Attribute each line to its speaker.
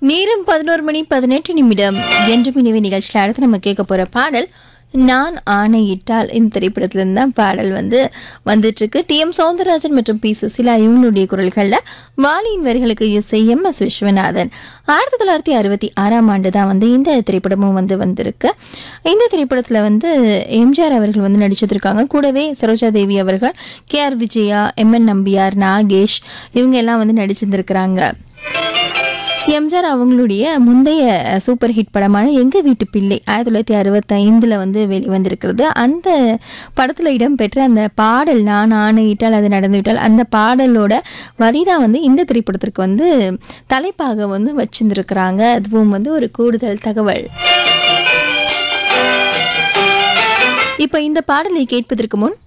Speaker 1: நேரம் பதினோரு மணி பதினெட்டு நிமிடம் என்று மினிவி நிகழ்ச்சியில் அடுத்து நம்ம கேட்க போற பாடல் நான் ஆணையிட்டால் இந்த திரைப்படத்துல இருந்து தான் பாடல் வந்து வந்துட்டு இருக்கு டி எம் சௌந்தரராஜன் மற்றும் பி சுசிலா இவங்களுடைய குரல்கள்ல வாலியின் வரிகளுக்கு இசை எம் எஸ் விஸ்வநாதன் ஆயிரத்தி தொள்ளாயிரத்தி அறுபத்தி ஆறாம் ஆண்டு தான் வந்து இந்த திரைப்படமும் வந்து வந்திருக்கு இந்த திரைப்படத்துல வந்து எம்ஜிஆர் அவர்கள் வந்து நடிச்சிருக்காங்க கூடவே சரோஜா தேவி அவர்கள் K R Vijaya M N Nambiar Nagesh இவங்க எல்லாம் வந்து நடிச்சிருந்திருக்கிறாங்க எம்ஜிஆர் அவங்களுடைய முந்தைய சூப்பர் ஹிட் படமான எங்க வீட்டு பிள்ளை ஆயிரத்தி தொள்ளாயிரத்தி அறுபத்தைந்தில் வந்து வெளிவந்திருக்கிறது அந்த படத்தில் இடம்பெற்ற அந்த பாடல் நான் ஆணையிட்டால் அது நடந்துவிட்டால் அந்த பாடலோட வரிதான் வந்து இந்த திரைப்படத்திற்கு வந்து தலைப்பாக வந்து வச்சிருந்துருக்கிறாங்க அதுவும் வந்து ஒரு கூடுதல் தகவல் இப்போ இந்த பாடலை கேட்பதற்கு முன்